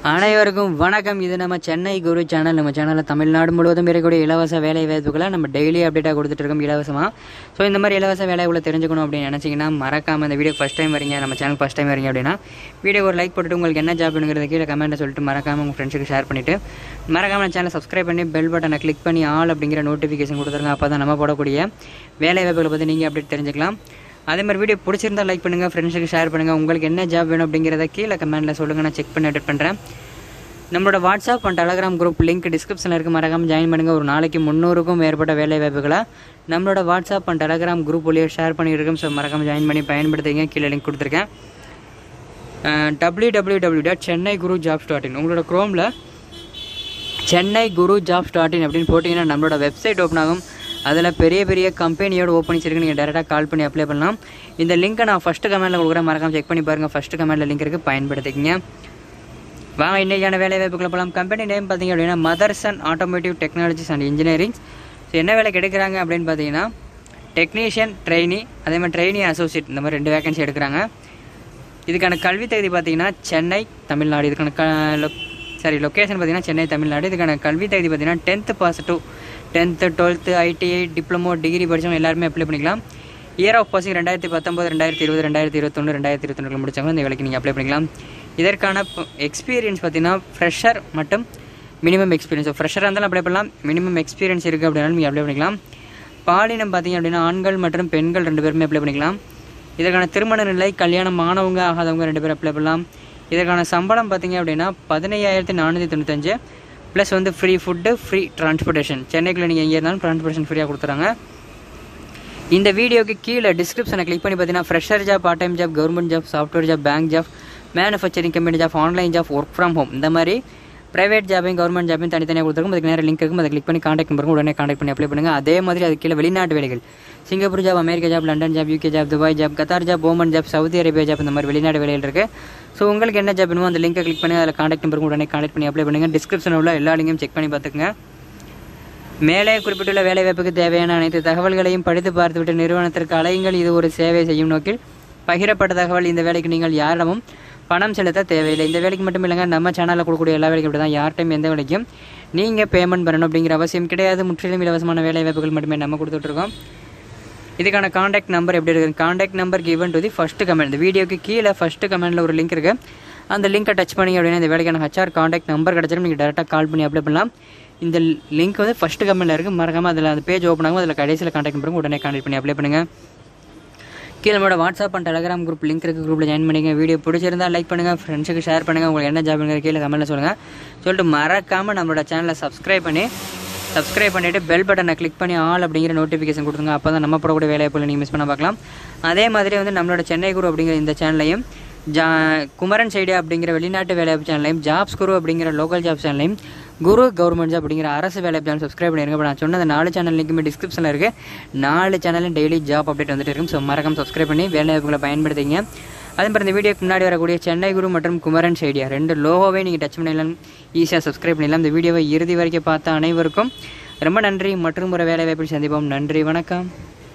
அனைவருக்கும் வணக்கம் இது நம்ம சென்னை குரு சேனல் நம்ம சேனலில் தமிழ்நாடு முழுவதும் இருக்கக்கூடிய இலவச வேலை வாய்ப்புகளை நம்ம டெய்லி அப்டேட்டாக கொடுத்துட்டு இருக்கோம் இலவசமாக ஸோ இந்த மாதிரி இலவச வேலைகளை தெரிஞ்சுக்கணும் அப்படின்னு நினச்சிங்கன்னா மறக்காம இந்த வீடியோ ஃபஸ்ட் டைம் வரீங்க நம்ம சேனல் ஃபஸ்ட் டைம் வரீங்க அப்படின்னா வீடியோ ஒரு லைக் போட்டுட்டு உங்களுக்கு என்ன ஜாப் வேணுங்கிறத கீழே கமெண்ட்டை சொல்லிட்டு மறக்காம உங்கள் ஃப்ரெண்ட்ஸுக்கு ஷேர் பண்ணிவிட்டு மறக்காம நம்ம சேனலை சப்ஸ்கிரைப் பண்ணி பெல் பட்டனை கிளிக் பண்ணி ஆல் அப்படிங்கிற நோட்டிஃபிகேஷன் கொடுத்துருங்க அப்போ தான் நம்ம போடக்கூடிய வேலை வாய்ப்புகளை பற்றி நீங்கள் அப்டேட் தெரிஞ்சுக்கலாம் அதே மாதிரி வீடியோ பிடிச்சிருந்தா லைக் பண்ணுங்கள் ஃப்ரெண்ட்ஸுக்கு ஷேர் பண்ணுங்கள் உங்களுக்கு என்ன ஜாப் வேணும் அப்படிங்கிறத கீழே கமெண்ட்டில் சொல்லுங்கள் நான் செக் பண்ணி அப்டேட் பண்ணுறேன் நம்மளோட WhatsApp and Telegram group link டிஸ்கிரிப்ஷனில் இருக்க மறக்காமல் ஜாயின் பண்ணுங்கள் ஒரு நாளைக்கு முந்நூறுக்கும் மேற்பட்ட வேலை வாய்ப்புகளை நம்மளோட வாட்ஸ்அப் அண்ட் டெலகிராம் குரூப் வழியாக ஷேர் பண்ணியிருக்கோம் ஸோ மறக்காமல் ஜாயின் பண்ணி பயன்படுத்திங்க கீழே லிங்க் கொடுத்துருக்கேன் W W W dot Chennai Guru jobs dot in உங்களோட க்ரோமில் Chennai Guru jobs dot in அப்படின்னு போட்டிங்கன்னா நம்மளோட வெப்சைட் ஓப்பன் ஆகும் அதில் பெரிய பெரிய கம்பெனியோட ஓப்பனிங்ஸ் இருக்குது நீங்கள் டேரெக்டாக கால் பண்ணி அப்ளை பண்ணலாம் இந்த லிங்க்கை நான் ஃபஸ்ட்டு கமெண்ட்டில் கொடுக்குறேன் மறக்காம செக் பண்ணி பாருங்கள் ஃபஸ்ட்டு கமெண்ட்டில் லிங்க் இருக்குது பயன்படுத்திக்கங்க வாங்க இன்றைக்கான வேலை வாய்ப்புகளை போகலாம் கம்பெனி நேம் பார்த்தீங்க அப்படின்னா Motherson automotive technologies and engineering so என்ன வேலை கிடைக்கிறாங்க அப்படின்னு பார்த்தீங்கன்னா டெக்னீஷியன் ட்ரெயினி அதே மாதிரி ட்ரெயினி அசோசியேட் இந்த மாதிரி ரெண்டு வேகன்சி எடுக்கிறாங்க இதுக்கான கல்வி தகுதி பார்த்தீங்கன்னா சென்னை தமிழ்நாடு இதுக்கான க லொ- சாரி லொக்கேஷன் பார்த்தீங்கன்னா சென்னை தமிழ்நாடு இதுக்கான கல்வி தகுதி பார்த்தீங்கன்னா tenth pass to tenth twelfth ITI diploma degree படித்தவங்க எல்லாருமே அப்ளை பண்ணிக்கலாம் இயர் ஆஃப் பாசிங் ரெண்டாயிரத்தி பத்தொம்பது ரெண்டாயிரத்தி இருபது ரெண்டாயிரத்தி இருபத்தொன்று ரெண்டாயிரத்தி இருபத்தொன்று முடிச்சவங்க இந்த வேலைக்கு நீங்கள் அப்ளை பண்ணிக்கலாம் இதற்கான எக்ஸ்பீரியன்ஸ் பார்த்தீங்கன்னா ஃப்ரெஷர் மற்றும் மினிமம் எக்ஸ்பீரியன்ஸ் ஃப்ரெஷராக இருந்தாலும் அப்ளை பண்ணலாம் மினிமம் எக்ஸ்பீரியன்ஸ் இருக்குது அப்படின்னாலும் நீங்கள் அப்ளை பண்ணிக்கலாம் பாலினம் பார்த்தீங்க அப்படின்னா ஆண்கள் மற்றும் பெண்கள் ரெண்டு பேருமே அப்ளை பண்ணிக்கலாம் இதற்கான திருமண நிலை கல்யாணம் ஆனவங்க ஆகாதவங்க ரெண்டு பேரும் அப்ளை பண்ணலாம் இதற்கான சம்பளம் பார்த்தீங்க அப்படின்னா பதினையாயிரத்தி நானூற்றி தொண்ணூத்தஞ்சு ப்ளஸ் வந்து ஃப்ரீ ஃபுட்டு ஃப்ரீ டிரான்ஸ்போர்ட்டேஷன் சென்னைக்குள்ள நீங்கள் எங்கே இருந்தாலும் டிரான்ஸ்போர்ட்டேஷன் ஃப்ரீயாக கொடுத்துறாங்க இந்த வீடியோக்கு கீழே டிஸ்கிரிப்ஷனை கிளிக் பண்ணி பார்த்தீங்கன்னா fresher job part time job government job software job bank job manufacturing company job online job work from home இந்த மாதிரி பிரைவேட் ஜாபையும் கவர்மெண்ட் ஜாபையும் தனித்தனியாக கொடுத்துருக்கும் அதுக்கு நேரம் லிங்க் இருக்கும் அதை கிளிக் பண்ணி காண்டாக்ட் நம்பருக்கு உடனே காண்டாக்ட் பண்ணி அப்ளை பண்ணுங்க அதே மாதிரி அது கீழே வெளிநாட்டு வேலைகள் Singapore job America job London job UK job Dubai job Qatar job Oman job Saudi Arabia job இந்த மாதிரி வெளிநாடு வேலைகள் இருக்கு ஸோ உங்களுக்கு என்ன ஜாப் வேணுமோ அந்த லிங்கை கிளிக் பண்ணி அதில் காண்டாக்ட் நம்பருக்கு உடனே காண்டாக்ட் பண்ணி அப்ளை பண்ணுங்க டிஸ்கிரிப்ஷனில் உள்ள எல்லா லிங்கையும் செக் பண்ணி பார்த்துக்குங்க மேலே குறிப்பிட்டுள்ள வேலைவாய்ப்புக்கு தேவையான அனைத்து தகவல்களையும் படித்து பார்த்துவிட்டு நிறுவனத்திற்கு அலையுங்கள் இது ஒரு சேவை செய்யும் நோக்கில் பகிரப்பட்ட தகவல் இந்த வேலைக்கு நீங்கள் யாரிடமும் பணம் செலுத்த தேவையில்லை இந்த வேலைக்கு மட்டும் இல்லைங்க நம்ம சேனலில் கொடுக்கக்கூடிய எல்லா வேலைக்கும் இப்படி தான் யார்ட்டையும் எந்த வேலைக்கும் நீங்கள் பேமெண்ட் பண்ணணும் அப்படிங்கிற அவசியம் கிடையாது முற்றிலும் இலவசமான வேலை வாய்ப்புகள் மட்டுமே நம்ம கொடுத்துட்ருக்கோம் இதுக்கான காண்டாக்ட் நம்பர் எப்படி இருக்குது contact number given to the first comment இந்த வீடியோக்கு கீழே ஃபர்ஸ்ட் கமெண்ட்டில் ஒரு லிங்க் இருக்குது அந்த லிங்கை டச் பண்ணி அப்படின்னா இந்த வேலைக்கான ஹச்ஆர் காண்டாக்ட் நம்பர் கிடச்சிடும் நீங்கள் டேரெக்டாக கால் பண்ணி அப்ளை பண்ணலாம் இந்த லிங்க் வந்து ஃபர்ஸ்ட் கமெண்ட்டில் இருக்குது மறக்காமல் அதில் அந்த பேஜ் ஓப்பன் ஆகும் அதில் கடைசியில் காண்டாக்ட் நம்பருக்கு உடனே காண்டாக்ட் பண்ணி அப்ளை பண்ணுங்கள் கீழே நம்மளோட WhatsApp and Telegram group link இருக்கு குரூப்பில் ஜாயின் பண்ணிங்க வீடியோ பிடிச்சிருந்தா லைக் பண்ணுங்கள் ஃப்ரெண்ட்ஸுக்கு ஷேர் பண்ணுங்கள் உங்களுக்கு என்ன ஜாப்ங்கிற கீழே கமெண்ட்டில் சொல்லுங்கள் சொல்லிட்டு மறக்காமல் நம்மளோட சேனலை சப்ஸ்கிரைப் பண்ணி சப்ஸ்கிரைப் பண்ணிவிட்டு பெல் பட்டனை கிளிக் பண்ணி ஆல் அப்படிங்கிற நோட்டிஃபிகேஷன் கொடுத்துங்க அப்போ தான் நம்ம போடக்கூடிய வேலையை நீங்கள் மிஸ் பண்ண பார்க்கலாம் அதே மாதிரி வந்து நம்மளோட சென்னை குரு அப்படிங்கிற இந்த சேனலையும் ஜா குமரன் சைடு அப்படிங்கிற வெளிநாட்டு வேலைவாய்ப்பு சேனலையும் ஜாப்ஸ் குரு அப்படிங்கிற லோக்கல் ஜாப் சேனலையும் குரு கவர்மெண்ட் ஜாப் அப்படிங்கிற அரசு வேலைவாய்ப்பு சேனல் சப்ஸ்கிரைப் பண்ணிருங்க இப்போ நான் சொன்ன அந்த நாலு சேனல் லிங்க்குமே டிஸ்கிரிப்ஷனில் இருக்குது நாலு சேனலும் டெய்லி ஜாப் அப்டேட் வந்துட்டு இருக்கும் ஸோ மறக்காம சப்ஸ்கிரைப் பண்ணி வேலைவாய்ப்புகளை பயன்படுத்திங்க அதே மாதிரி இந்த வீடியோக்கு முன்னாடி வரக்கூடிய சென்னை குரு மற்றும் குமரன் சைடியா ரெண்டு லோகோவே நீங்கள் டச் பண்ணிடலாம் ஈஸியாக சப்ஸ்கிரைப் பண்ணிடலாம் இந்த வீடியோவை இறுதி வரைக்கும் பார்த்த அனைவருக்கும் ரொம்ப நன்றி மற்றும் ஒரு வேலை வாய்ப்பில் சந்திப்போம் நன்றி வணக்கம்